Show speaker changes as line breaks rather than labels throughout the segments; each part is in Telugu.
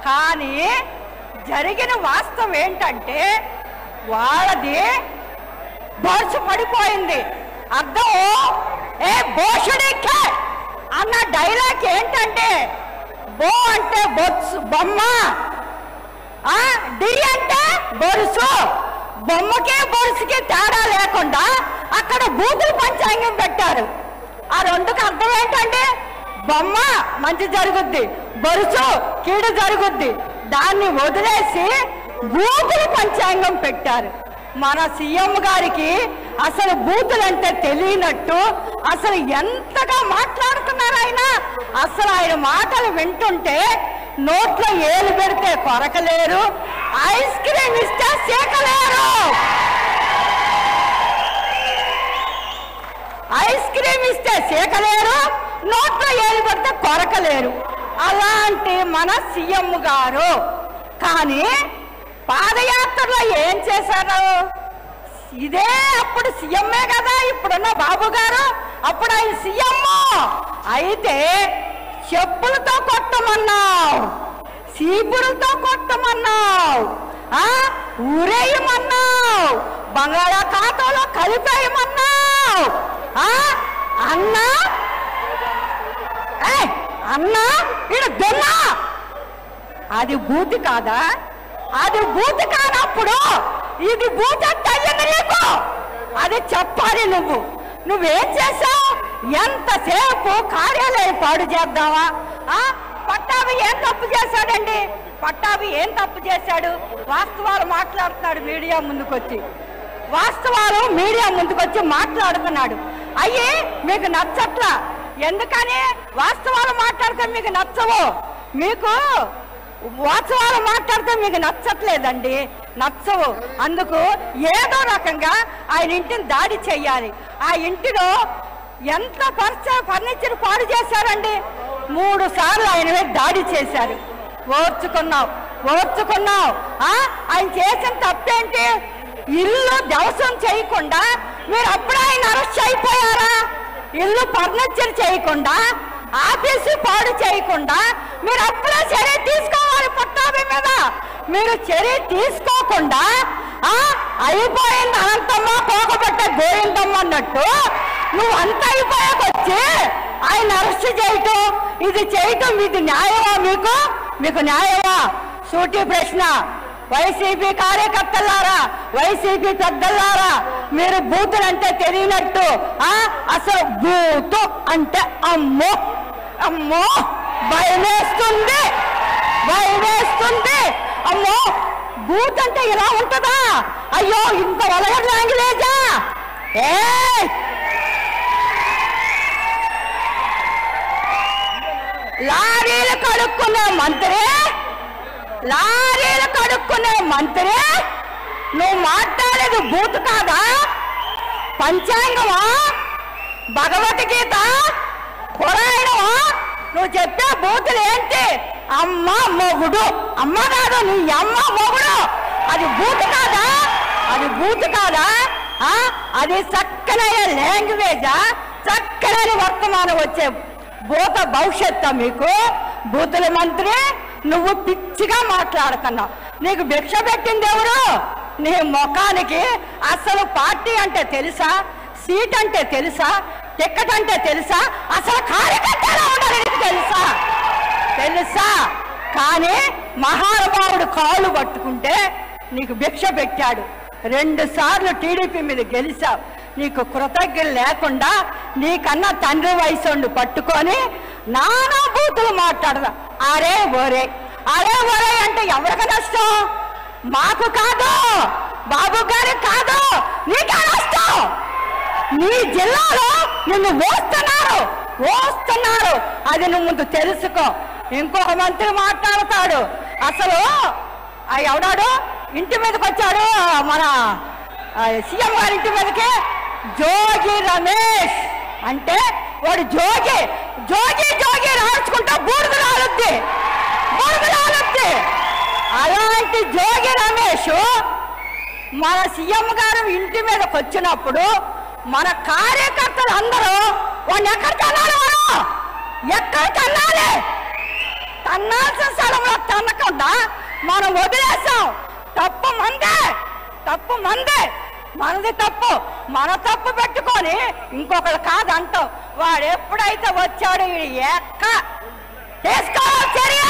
కానీ జరిగిన వాస్తవం ఏంటంటే వాళ్ళది బోర్సు పడిపోయింది అర్థం ఏ భోషుడికే అన్న డైలాగ్ ఏంటంటే బో అంటే బొత్సు బొమ్మ ఆ డి అంటే బొరుసు బొమ్మకి బొరుసుకి తేడా లేకుండా అక్కడ బూతులు పంచాంగం పెట్టారు ఆ రెండుకి అర్థం ఏంటంటే బొమ్మ మంచి జరుగుద్ది బొరుసు కీడు జరుగుద్ది దాన్ని వదిలేసి బూతులు పంచాంగం పెట్టారు మన సీఎం గారికి అసలు బూతులంటే తెలియనట్టు అసలు ఎంతగా మాట్లాడుతున్నారు ఆయన అసలు ఆయన మాటలు వింటుంటే నోట్లో ఏలు పెడితే కొరకలేరు ఐస్ క్రీమ్ ఇస్తే సేకలేరు ఐస్ క్రీమ్ ఇస్తే సేకలేరు నోట్లో ఏలు పెడితే కొరకలేరు అలాంటి మన సీఎం గారు కానీ పాదయాత్రలో ఏం చేశారు ఇదే అప్పుడు సీఎంఏ కదా ఇప్పుడున్న బాబు గారు అప్పుడు ఆయన సీఎం అయితే చెప్పులతో కొట్టమన్నావు సీపులతో కొట్టమన్నావు ఆ ఊరేయమన్నావు బంగాళాఖాతంలో కలిపేయమన్నావు ఆ అన్నా ఏయ్, అన్నా ఇడు దున్నా అది బూతి కాదా అది బూతి కానప్పుడు ఇది బూతి అంటే అయ్యింది నీకు అది చెప్పాలి నువ్వు నువ్వేం చేసావు ఎంతసేపు కార్యాలయం పాడు చేద్దామా ఆ పట్టాభి ఏం తప్పు చేశాడండి పట్టాభి ఏం తప్పు చేశాడు వాస్తవాలు మాట్లాడుతున్నాడు మీడియా ముందుకొచ్చి వాస్తవాలు మీడియా ముందుకొచ్చి మాట్లాడుతున్నాడు అయ్యి మీకు నచ్చట్లా ఎందుకని వాస్తవాలు మాట్లాడితే మీకు నచ్చవు మీకు వాస్తవాలు మాట్లాడితే మీకు నచ్చట్లేదండి నచ్చవు అందుకు ఏదో రకంగా ఆయన ఇంటిని దాడి చెయ్యాలి ఆ ఇంటిలో ఎంత పర్చ ఫర్నిచర్ పాడు చేశారండి మూడు సార్లు ఆయన మీద దాడి చేశారు ఓర్చుకున్నావు ఓర్చుకున్నావు ఆ? ఆయన చేసిన తప్పేంటి ఇల్లు దవసం చేయకుండా మీరు అప్పుడే ఆయన అరెస్ట్ అయిపోయారా ఇల్లు ఫర్నిచర్ చేయకుండా ఆఫీసు పాడు చేయకుండా మీరు అప్పుడే చర్య తీసుకోవాలి పట్టాభి మీద మీరు చర్య తీసుకోకుండా ఆ అయిపోయింది అనంతమ్మ కోకబట్ట గోవిందమ్మ అన్నట్టు నువ్వు అంత అయిపోయాకొచ్చి ఆయన అరెస్ట్ చేయటం ఇది చేయటం ఇది న్యాయమా మీకు మీకు న్యాయమా సూటి ప్రశ్న వైసీపీ కార్యకర్తలారా వైసీపీ పెద్దలారా మీరు బూతులు అంటే తెలియనట్టు ఆ అసలు బూతు అంటే అమ్మో అమ్మో భయమేస్తుంది భయమేస్తుంది అమ్మో బూత్ అంటే ఇలా ఉంటుందా అయ్యో ఇంత వలగ లాంగ్వేజా ఏ లారీలు కడుక్కునే మంత్రి లారీలు కడుక్కునే మంత్రి నువ్వు మాట్లాడేది బూత్ కాదా పంచాంగమా భగవద్గీత పురాణమా నువ్వు చెప్పే బూతులు ఏంటి అమ్మ మొగుడు అమ్మ కాదు నీ అమ్మ మొగుడు అది బూత్ కాదా అది బూత్ కాదా ఆ? అది చక్కనైన లాంగ్వేజా చక్కనైన వర్తమానం వచ్చే భూత భవిష్యత్తు మీకు బూతుల మంత్రి నువ్వు పిచ్చిగా మాట్లాడుతున్నావు నీకు భిక్ష పెట్టింది ఎవరు నీ ముఖానికి అసలు పార్టీ అంటే తెలుసా సీట్ అంటే తెలుసా టికెట్ అంటే తెలుసా అసలు కార్యకర్త ఎలా ఉండాలి నీకు తెలుసా తెలుసా కానీ మహానుభావుడు కాళ్ళు పట్టుకుంటే నీకు భిక్ష పెట్టాడు రెండు సార్లు టీడీపీ మీద గెలిచావు నీకు కృతజ్ఞత లేకుండా నీకన్నా తండ్రి వయసు పట్టుకొని నానా బూతులు మాట్లాడదా అరే ఓరే అరే ఓరే అంటే ఎవరికి నష్టం మాకు కాదు బాబు గారికి కాదు నీకే నష్టం నీ జిల్లాలో నిన్ను ఓస్తున్నారు ఓస్తున్నారు అది నువ్వు ముందు తెలుసుకో ఇంకొక మంత్రి మాట్లాడతాడు అసలు ఆ ఎవడాడు ఇంటి మీదకి వచ్చాడు మన ఆ, సీఎం గారి ఇంటి మీదకి జోగి రమేష్ అంటే వాడు జోగి జోగి జోగి రాల్చుకుంటా బూడిద రాలుద్ది బూడిద రాలుద్ది అలాంటి జోగి రమేష్ మన సీఎం గారు ఇంటి మీదకి వచ్చినప్పుడు మన కార్యకర్తలు అందరూ వాడిని ఎక్కడ తన్నాలి వాడు ఎక్కడ తన్నాలి తన్నాల్సిన స్థలంలో తన్నకుండా మనం వదిలేసాం తప్పు మందే తప్పు మందే మనది తప్పు మన తప్పు పెట్టుకొని ఇంకొకరు కాదంటాం వాడు ఎప్పుడైతే వచ్చాడో వీడు ఎక్క తీసుకోవాలి చర్య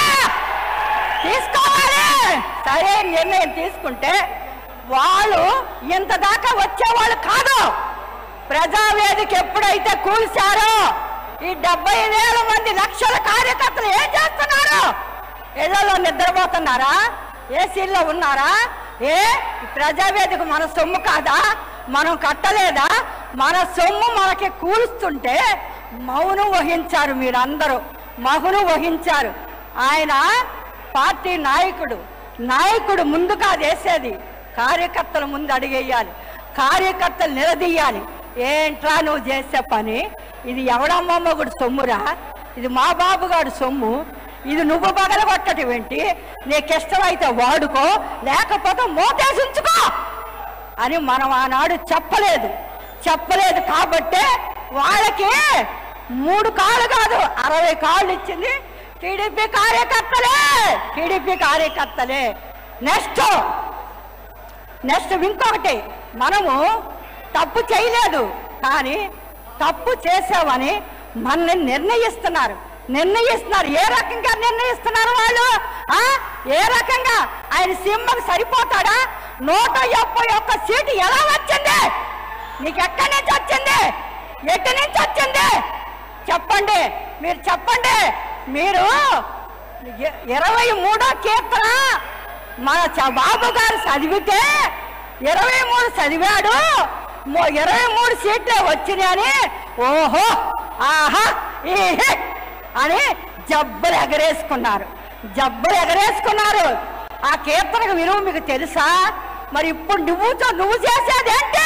తీసుకోవాలి సరే నిర్ణయం తీసుకుంటే వాళ్ళు ఇంత దాకా వచ్చేవాళ్ళు కాదు ప్రజావేదిక ఎప్పుడైతే కూల్చారో ఈ డెబ్బై వేల మంది లక్షల కార్యకర్తలు ఏం చేస్తున్నారు ఇళ్లలో నిద్రపోతున్నారా ఏసీల్లో ఉన్నారా ఏ ఈ ప్రజావేదిక మన సొమ్ము కాదా మనం కట్టలేదా మన సొమ్ము మనకి కూలుస్తుంటే మౌనం వహించారు మీరందరూ మౌనం వహించారు ఆయన పార్టీ నాయకుడు నాయకుడు ముందు కాదు వేసేది కార్యకర్తల ముందు అడిగేయాలి కార్యకర్తలు నిలదీయాలి ఏంట్రా నువ్వు చేసే పని ఇది ఎవడమ్మ మొగుడు సొమ్మురా ఇది మా బాబుగాడు సొమ్ము ఇది నువ్వు పగలగొట్టడం ఏంటి నీకు ఇష్టమైతే వాడుకో లేకపోతే మోతేసి ఉంచుకో అని మనం ఆనాడు చెప్పలేదు చెప్పలేదు కాబట్టే వాళ్ళకి మూడు కాళ్ళు కాదు అరవై కాళ్ళు ఇచ్చింది టీడీపీ కార్యకర్తలే టీడీపీ కార్యకర్తలే నెక్స్ట్ నెక్స్ట్ ఇంకొకటి మనము తప్పు చేయలేదు కానీ తప్పు చేసామని మనల్ని నిర్ణయిస్తున్నారు నిర్ణయిస్తున్నారు ఏ రకంగా నిర్ణయిస్తున్నారు వాళ్ళు ఆ ఏ రకంగా ఆయన సింహకు సరిపోతాడా నూట ముప్పై ఒక్క సీటు ఎలా వచ్చింది నీకు ఎక్కడి నుంచి వచ్చింది ఎటు నుంచి వచ్చింది చెప్పండి మీరు చెప్పండి మీరు ఇ- ఇరవై మూడో కీర్తన మన చ- బాబు గారు చదివితే ఇరవై మూడు చదివాడు మో- ఇరవై మూడు సీట్లే వచ్చినాయని ఓహో ఆహా ఈహే అని జబ్బలు ఎగరేసుకున్నారు జబ్బలు ఎగరేసుకున్నారు ఆ కీర్తనకు విలువ మీకు తెలుసా మరి ఇప్పుడు నువ్వుతో నువ్వు చేసేదేంటి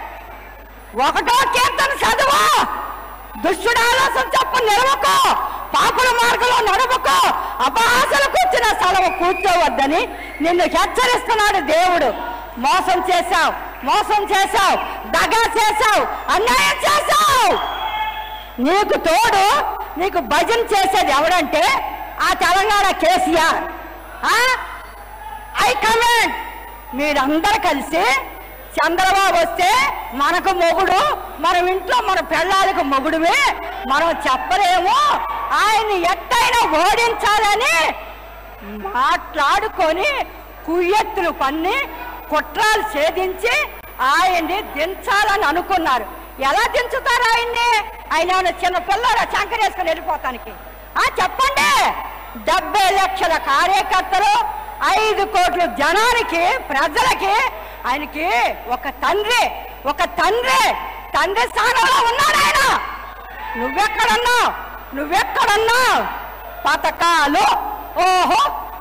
ఒకటో కీర్తన చదువు దుష్టుడు ఆలోచన చెప్పు నిలవకో పాపుల మార్గంలో నడవకో అపహాసలకు వచ్చిన స్థలం కూర్చోవద్దని నిన్ను హెచ్చరిస్తున్నాడు దేవుడు మోసం చేశావు మోసం చేశావు దగా చేశావు అన్యాయం చేశావు నీకు తోడు నీకు భజన చేసేది ఎవడంటే ఆ తెలంగాణ కేసీఆర్ ఆ? ఐ కమెంట్ మీరందరూ కలిసి చంద్రబాబు వస్తే మనకు మొగుడు మనం ఇంట్లో మన పెళ్ళాలకు మొగుడువే మనం చెప్పలేము ఆయన్ని ఎట్టయినా ఓడించాలని మాట్లాడుకొని కుయ్యెత్తులు పన్ని కుట్రాలు ఛేదించి ఆయన్ని దించాలని అనుకున్నారు ఎలా దించుతారు ఆయన్ని ఆయన ఏమైనా చిన్న పిల్లల చంకరేసుకొని వెళ్ళిపోతానికి ఆ చెప్పండి డెబ్బై లక్షల కార్యకర్తలు ఐదు కోట్ల జనానికి ప్రజలకి ఆయనకి ఒక తండ్రి ఒక తండ్రి తండ్రి స్థానంలో ఉన్నాడు ఆయన నువ్వెక్కడున్నావు నువ్వెక్కడున్నావు పథకాలు ఓహో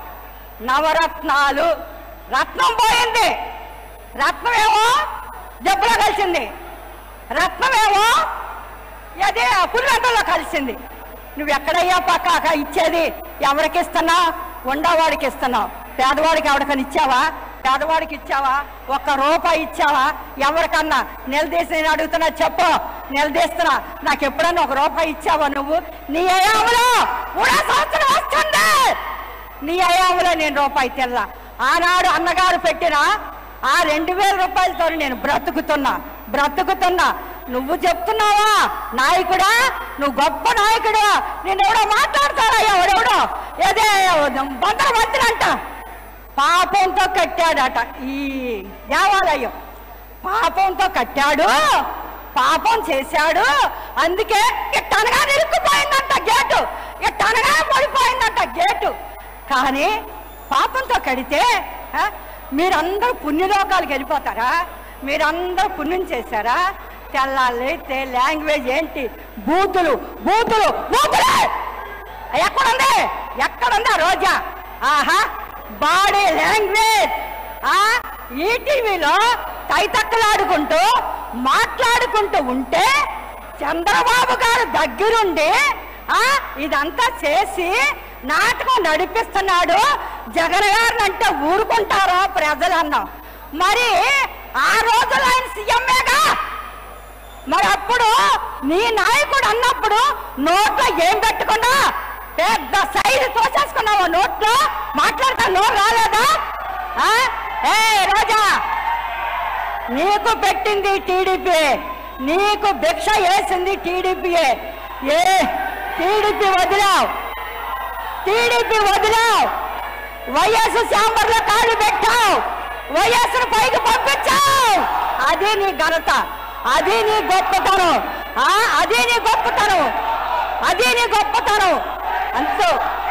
నవరత్నాలు రత్నం పోయింది రత్నమేమో జబ్బులో కలిసింది రత్నమేమో అదే పుల్లెంటలో కలిసింది నువ్వు ఎక్కడయ్యా పక్క ఇచ్చేది ఎవరికి ఇస్తున్నావు ఉండవాడికి ఇస్తున్నావు పేదవాడికి ఎవరికైనా ఇచ్చావా పేదవాడికి ఇచ్చావా ఒక్క రూపాయి ఇచ్చావా ఎవరికన్నా నిలదీసి నేను అడుగుతున్నా చెప్పు నిలదీస్తున్నా నాకు ఎప్పుడన్నా ఒక రూపాయి ఇచ్చావా నువ్వు నీ అయాములో మూడో సంవత్సరం వస్తుంది నీ అయాములో నేను రూపాయి తెల్ల ఆనాడు అన్నగారు పెట్టిన ఆ రెండు వేల రూపాయలతో నేను బ్రతుకుతున్నా బ్రతుకుతున్నా నువ్వు చెప్తున్నావా నాయకుడా నువ్వు గొప్ప నాయకుడు నేను ఎవడో మాట్లాడతాడా ఎవడెవడో ఏదే బందర మంత్రి అంట పాపంతో కట్టాడట ఈ దేవాలయం పాపంతో కట్టాడు పాపం చేశాడు అందుకే ఇట్టనగా నిరుక్కుపోయిందంట గేటు ఇట్టనగా పడిపోయిందంట గేటు కానీ పాపంతో కడితే ఆ, మీరందరూ పుణ్యలోకాలకు వెళ్ళిపోతారా మీరందరూ పుణ్యం చేశారా తెల్లాలైతే లాంగ్వేజ్ ఏంటి బూతులు బూతులు బూతులే ఎక్కడుంది ఎక్కడుంది ఆ రోజా ఆహా బాడీ లాంగ్వేజ్ ఆ ఈటీవీలో తైతక్కలాడుకుంటూ మాట్లాడుకుంటూ ఉంటే చంద్రబాబు గారు దగ్గరుండి ఆ ఇదంతా చేసి నాటకం నడిపిస్తున్నాడు జగన్ గారిని అంటే ఊరుకుంటారా ప్రజలు అన్నాం మరి ఆ రోజుల్లో ఆయన సీఎంఏగా మరి అప్పుడు నీ నాయకుడు అన్నప్పుడు నోట్లో ఏం పెట్టుకున్నా పెద్ద సైజు తోసేసుకున్నావు నోట్లో మాట్లాడతా నోరు రాలేదా ఆ? ఏ రోజా నీకు పెట్టింది టీడీపీ నీకు భిక్ష వేసింది టీడీపీయే ఏ టీడీపీ వదిలావు టీడీపీ వదిలావు వైఎస్ శాంబర్లో కాళ్ళు పెట్టావు వైఎస్ పైకి పంపించావు అది నీ ఘనత అది నీ గొప్పతనం ఆ, అది నీ గొప్పతనం అది నీ గొప్పతనం అంతు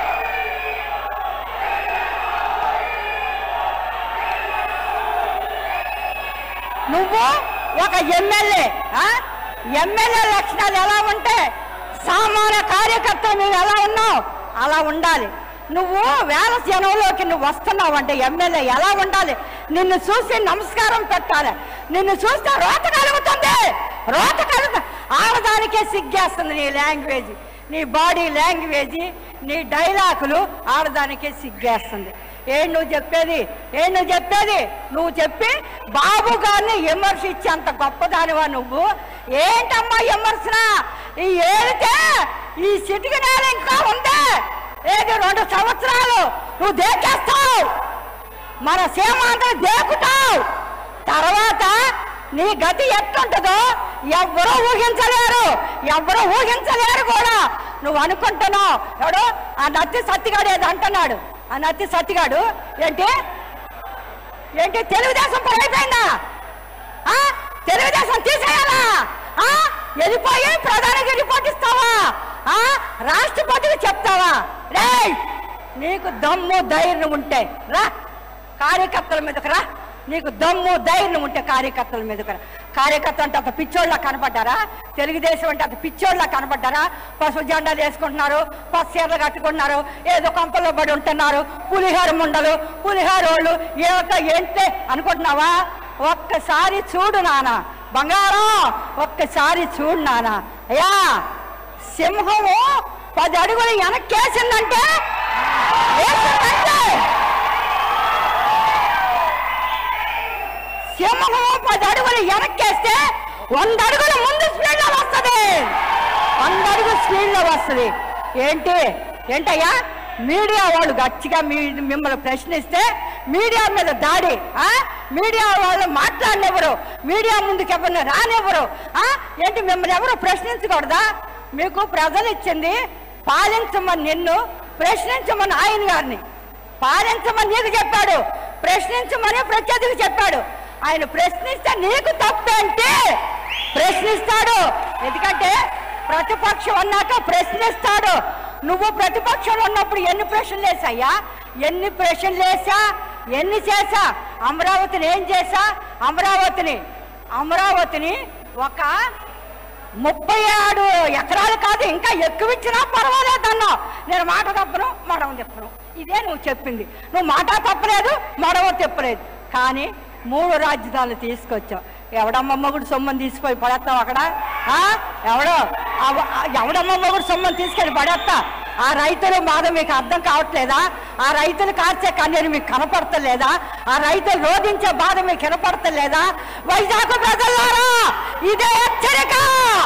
నువ్వు ఒక ఎమ్మెల్యే ఎమ్మెల్యే లక్షణాలు ఎలా ఉంటే సామాన్య కార్యకర్త నువ్వు ఎలా ఉన్నావు అలా ఉండాలి నువ్వు వేల జనంలోకి నువ్వు వస్తున్నావు అంటే ఎమ్మెల్యే ఎలా ఉండాలి నిన్ను చూసి నమస్కారం పెట్టాలి నిన్ను చూస్తే రోత కలుగుతుంది రోత కలుగు ఆడదానికే సిగ్గేస్తుంది నీ లాంగ్వేజ్ నీ బాడీ లాంగ్వేజ్ నీ డైలాగులు ఆడదానికే సిగ్గేస్తుంది ఏం నువ్వు చెప్పేది ఏం నువ్వు చెప్పేది నువ్వు చెప్పి బాబు గారిని విమర్శించేంత గొప్పదానివా నువ్వు ఏంటమ్మా విమర్శన ఈ ఏడితే ఈ సిటికి నేల ఇంకా ఉంది ఏది రెండు సంవత్సరాలు నువ్వు దేకేస్తావు మన సీమాంధ్ర దేకుతావు తర్వాత నీ గతి ఎట్టుంటుందో ఎవ్వరూ ఊహించలేరు ఎవ్వరూ ఊహించలేరు కూడా నువ్వు అనుకుంటున్నావు ఎవడు ఆ నత్తి సత్తిగాడు ఏదో అంటున్నాడు ఆ నత్తి సత్తిగాడు ఏంటి ఏంటి తెలుగుదేశం పని అయిపోయిందా ఆ? తెలుగుదేశం తీసేయాలా ఆ? వెళ్ళిపోయి ప్రధానికి రిపోర్ట్ ఇస్తావా ఆ? రాష్ట్రపతికి చెప్తావా రేయ్ నీకు దమ్ము ధైర్యం ఉంటే రా కార్యకర్తల మీదకి రా నీకు దమ్ము ధైర్యం ఉంటే కార్యకర్తల మీదకి రా కార్యకర్త అంటే అంత పిచ్చోళ్ళ కనపడ్డారా తెలుగుదేశం అంటే అంత పిచ్చోళ్ళ కనపడ్డారా పసుపు జెండాలు వేసుకుంటున్నారు పసు చీరలు కట్టుకుంటున్నారు ఏదో కొంపలో పడి ఉంటున్నారు పులిహార ముండలు పులిహార వాళ్ళు ఏమిటో ఏంటే అనుకుంటున్నావా ఒక్కసారి చూడు నాన్న బంగారం ఒక్కసారి చూడు నాన్న అయ్యా సింహము పది అడుగులు వెనక్కేసిందంటే వేసిందంటే సింహము పది అడుగులు వెనక్కేస్తే వంద అడుగులు ముందు స్పీడ్ లో వస్తుంది వంద అడుగులు స్పీడ్ లో వస్తుంది ఏంటి ఏంటయ్యా మీడియా వాళ్ళు గట్టిగా మీ మిమ్మల్ని ప్రశ్నిస్తే మీడియా మీద దాడి ఆ మీడియా వాళ్ళు మాట్లాడినెవరు మీడియా ముందుకు ఎవరిని రానివ్వరు ఆ ఏంటి మిమ్మల్ని ఎవరు ప్రశ్నించకూడదా మీకు ప్రజలు ఇచ్చింది పాలించమని నిన్ను ప్రశ్నించమని ఆయన గారిని పాలించమని నీకు చెప్పాడు ప్రశ్నించమని ప్రత్యర్థికి చెప్పాడు ఆయన ప్రశ్నిస్తే నీకు తప్పేంటి ప్రశ్నిస్తాడు ఎందుకంటే ప్రతిపక్షం అన్నాక ప్రశ్నిస్తాడు నువ్వు ప్రతిపక్షంలో ఉన్నప్పుడు ఎన్ని ప్రశ్నలు వేసాయ్యా ఎన్ని ప్రశ్నలు వేసా ఎన్ని చేసా అమరావతిని ఏం చేసా అమరావతిని అమరావతిని ఒక ముప్పై ఆరు ఎకరాలు కాదు ఇంకా ఎక్కువ ఇచ్చినా పర్వాలేదు అన్నావు నేను మాట తప్పను మడవ తిప్పను ఇదే నువ్వు చెప్పింది నువ్వు మాట తప్పలేదు మడవ తిప్పలేదు కానీ మూడు రాజధానులు తీసుకొచ్చావు ఎవడమ్మ మొగుడు సొమ్మని తీసుకొని పడేస్తావు అక్కడ ఆ? ఎవడో అవ- ఎవడమ్మ మొగుడు సొమ్మని తీసుకెళ్ళి పడేస్తా ఆ రైతుల బాధ మీకు అర్థం కావట్లేదా ఆ రైతులు కార్చే కన్నీరు మీకు కనపడతలేదా ఆ రైతులు రోధించే బాధ మీకు కనపడతలేదా వైజాగ్ ప్రజలారా ఇదే హెచ్చరిక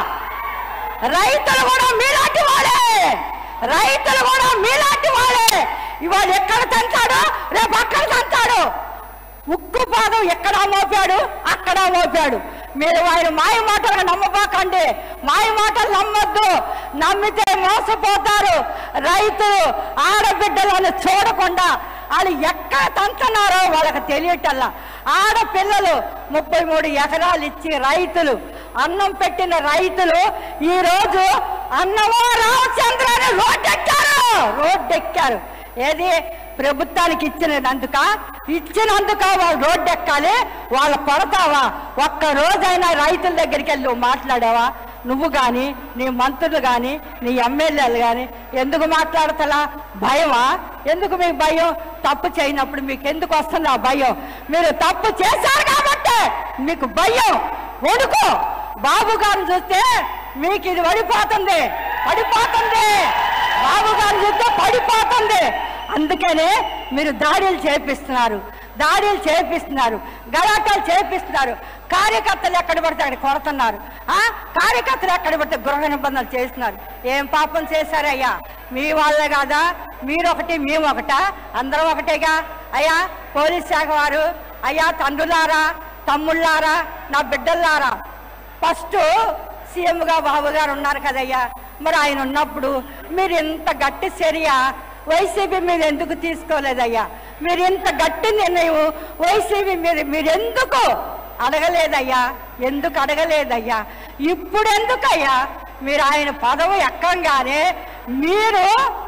రైతులు కూడా మీలాంటి వాళ్ళే రైతులు కూడా మీలాంటి వాళ్ళే ఇవాళ ఎక్కడ తంటాడు రేపు అక్కడ తంటాడు ఉక్కు పాదం ఎక్కడ మోపాడు అక్కడ మోపాడు మీరు ఆయన మాయ మాటలు నమ్మబాకండి మాయ మాటలు నమ్మొద్దు నమ్మితే మోసపోతారు రైతులు ఆడబిడ్డలను చూడకుండా వాళ్ళు ఎక్కడ తంటున్నారో వాళ్ళకి తెలియటల్లా ఆడపిల్లలు ముప్పై మూడు ఎకరాలు ఇచ్చి రైతులు అన్నం పెట్టిన రైతులు ఈ రోజు అన్నమో రామచంద్ర అని రోడ్డెక్కారు రోడ్డెక్కారు ఏది ప్రభుత్వానికి ఇచ్చినందుక ఇచ్చినందుక వాళ్ళు రోడ్డు ఎక్కాలి వాళ్ళు పడతావా ఒక్క రోజైనా రైతుల దగ్గరికి వెళ్ళి నువ్వు మాట్లాడావా నువ్వు కానీ నీ మంత్రులు కానీ నీ ఎమ్మెల్యేలు కానీ ఎందుకు మాట్లాడతలా భయమా ఎందుకు మీకు భయం తప్పు చేయనప్పుడు మీకు ఎందుకు వస్తుంది ఆ భయం మీరు తప్పు చేశారు కాబట్టి మీకు భయం వణుకు బాబు గారిని చూస్తే మీకు ఇది పడిపోతుంది పడిపోతుంది బాబు గారిని చూస్తే పడిపోతుంది అందుకనే మీరు దాడులు చేపిస్తున్నారు దాడులు చేపిస్తున్నారు గలాటాలు చేపిస్తున్నారు కార్యకర్తలు ఎక్కడ పడితే అక్కడ కొడుతున్నారు ఆ కార్యకర్తలు ఎక్కడ పడితే గృహ నిబంధనలు చేస్తున్నారు ఏం పాపం చేశారయ్యా మీ వాళ్ళే కాదా మీరు ఒకటి మేము ఒకటా అందరం ఒకటేగా అయ్యా పోలీస్ శాఖ వారు అయ్యా తండ్రులారా తమ్ముళ్ళారా నా బిడ్డలారా ఫస్ట్ సీఎంగా బాబు గారు ఉన్నారు కదయ్యా మరి ఆయన ఉన్నప్పుడు మీరు ఇంత గట్టి చర్య వైసీపీ మీద ఎందుకు తీసుకోలేదయ్యా మీరు ఇంత గట్టి నిర్ణయం వైసీపీ మీద మీరు ఎందుకు అడగలేదయ్యా ఎందుకు అడగలేదయ్యా ఇప్పుడు ఎందుకయ్యా మీరు ఆయన పదవి ఎక్కంగానే మీరు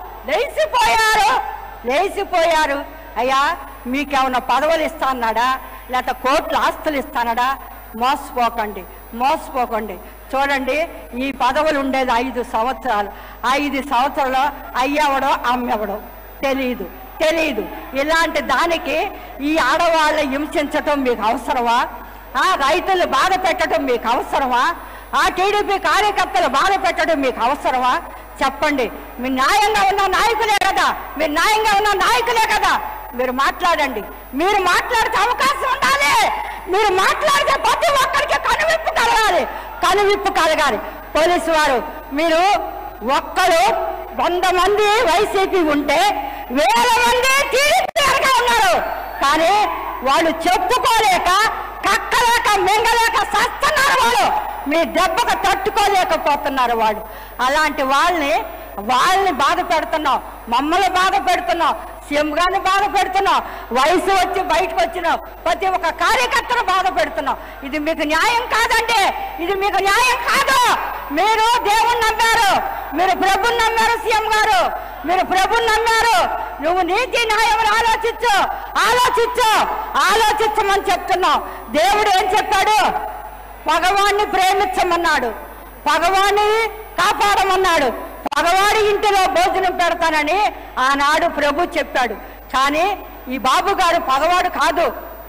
లేచిపోయారు లేచిపోయారు అయ్యా మీకేమన్నా పదవులు ఇస్తాన్నాడా లేకపోతే కోట్ల ఆస్తులు ఇస్తానడా మోసపోకండి మోసపోకండి చూడండి ఈ పదవులు ఉండేది ఐదు సంవత్సరాలు ఐదు సంవత్సరాలు అయ్యవడో అమ్మెవడో తెలియదు తెలియదు ఇలాంటి దానికి ఈ ఆడవాళ్ళని హింసించటం మీకు అవసరమా ఆ రైతులు బాధ పెట్టడం మీకు అవసరమా ఆ టీడీపీ కార్యకర్తలు బాధ పెట్టడం మీకు అవసరమా చెప్పండి మీరు న్యాయంగా ఉన్న నాయకులే కదా మీరు న్యాయంగా ఉన్న నాయకులే కదా మీరు మాట్లాడండి మీరు మాట్లాడితే అవకాశం ఉండాలి మీరు మాట్లాడితే ప్రతి ఒక్కరికి కనువిప్పు కలగాలి కనువిప్పు కలగాలి పోలీసు వారు మీరు ఒక్కరు వంద మంది వైసీపీ ఉంటే వేల మంది టీడీపీ వెనక ఉన్నారు కానీ వాళ్ళు చెప్పుకోలేక కక్కలేక మింగలేక సస్తున్నారు వాళ్ళు మీ దెబ్బకు తట్టుకోలేకపోతున్నారు వాళ్ళు అలాంటి వాళ్ళని వాళ్ళని బాధ పెడుతున్నావు మమ్మల్ని బాధ పెడుతున్నావు సీఎం గారిని బాధ పెడుతున్నావు వయసు వచ్చి బయటకు వచ్చినావు ప్రతి ఒక్క కార్యకర్తను బాధ పెడుతున్నావు ఇది మీకు న్యాయం కాదండి ఇది మీకు న్యాయం కాదు మీరు దేవుణ్ణి నమ్మారు మీరు ప్రభుని నమ్మారు సీఎం గారు మీరు ప్రభుని నమ్మారు నువ్వు నీతి న్యాయం ఆలోచించు ఆలోచించు ఆలోచించమని చెప్తున్నావు దేవుడు ఏం చెప్పాడు పగవాన్ని ప్రేమించమన్నాడు పగవాన్ని కాపాడమన్నాడు పగవాడి ఇంటిలో భోజనం పెడతానని ఆనాడు ప్రభు చెప్పాడు కానీ ఈ బాబు గారు పగవాడు కాదు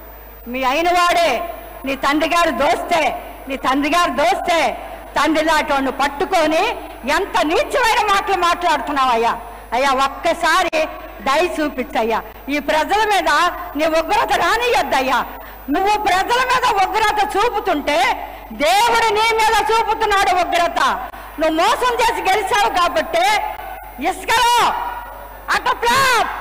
మీ అయినవాడే నీ తండ్రి గారు దోస్తే నీ తండ్రి గారు దోస్తే తండ్రి లాంటి పట్టుకొని ఎంత నీచమైన మాటలు మాట్లాడుతున్నావయ్యా అయ్యా ఒక్కసారి దయ చూపించయ్యా ఈ ప్రజల మీద నీ ఉగ్రత రానియద్దయ్యా నువ్వు ప్రజల మీద ఉగ్రత చూపుతుంటే దేవుడు నీ మీద చూపుతున్నాడు ఉగ్రత నువ్వు మోసం చేసి గెలిచావు కాబట్టి ఇసుకలో అట ఫ్లాప్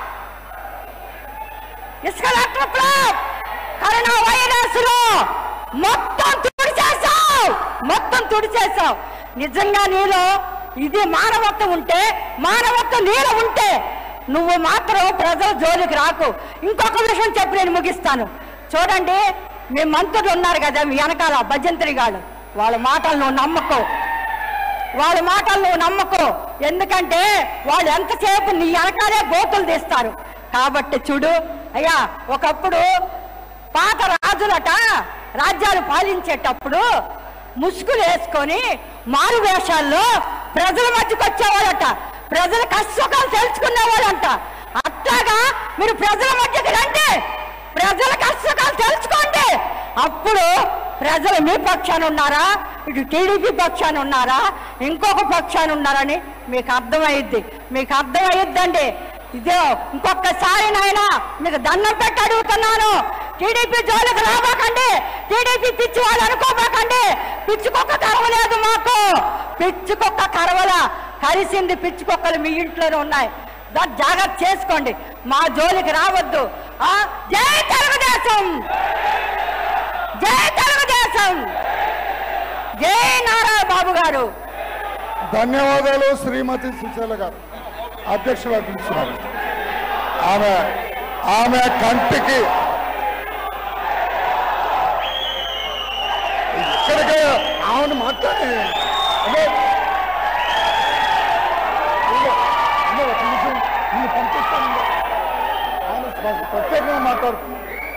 ఇసుకలో అట ఫ్లాప్ కరోనా వైరస్ లో మొత్తం తుడిచేసావు మొత్తం తుడిచేసావు నిజంగా నీలో ఇది మానవత్వం ఉంటే మానవత్వం నీలో ఉంటే నువ్వు మాత్రం ప్రజల జోలికి రాకు ఇంకొక విషయం చెప్పి నేను ముగిస్తాను చూడండి మీ మంత్రులు ఉన్నారు కదా మీ వెనకాల భజంత్రి గారు వాళ్ళ మాటలు నువ్వు నమ్మకం వాళ్ళ మాటలు నువ్వు నమ్మకో ఎందుకంటే వాళ్ళు ఎంతసేపు నీ వెనకాలే గోతులు తీస్తారు కాబట్టి చూడు అయ్యా ఒకప్పుడు పాత రాజులట రాజ్యాలు పాలించేటప్పుడు ముసుగులు వేసుకొని మారు వేషాల్లో ప్రజల మధ్యకి వచ్చేవాళ్ళట ప్రజల కష్టసుఖాలు తెలుసుకునేవాళ్ళంట అట్లాగా మీరు ప్రజల మధ్యకి రండి ప్రజల కష్టసుఖాలు తెలుసుకోండి అప్పుడు ప్రజలు మీ పక్షాన ఉన్నారా ఇటు టీడీపీ పక్షాన ఉన్నారా ఇంకొక పక్షాన ఉన్నారని మీకు అర్థమైద్ది మీకు అర్థమైద్దండి ఇదే ఇంకొకసారి నాయన మీకు దండం పెట్టి అడుగుతున్నాను టీడీపీ జోలికి రాబాకండి టీడీపీ పిచ్చి వాళ్ళు అనుకోబాకండి పిచ్చుకొక్క కరవలేదు మాకు పిచ్చుకొక్క కరవల కలిసింది పిచ్చుకొక్కలు మీ ఇంట్లోనే ఉన్నాయి దాన్ని జాగ్రత్త చేసుకోండి మా జోలికి రావద్దు ఆ జై తెలుగుదేశం జై తెలుగుదేశం జై నారా బాబు గారు
ధన్యవాదాలు శ్రీమతి సుశీల గారు అధ్యక్షులు పిలుస్తున్నారు ఆమె ఆమె కంటికి ఇక్కడికి ఆమెను మాట్లాడి అదే. ఉండు, ఉండు, ఒక నిమిషం. నిన్ను పంపిస్తాను ఉండు. ఆమె ప్రత్యేకంగా మాట్లాడుతుంది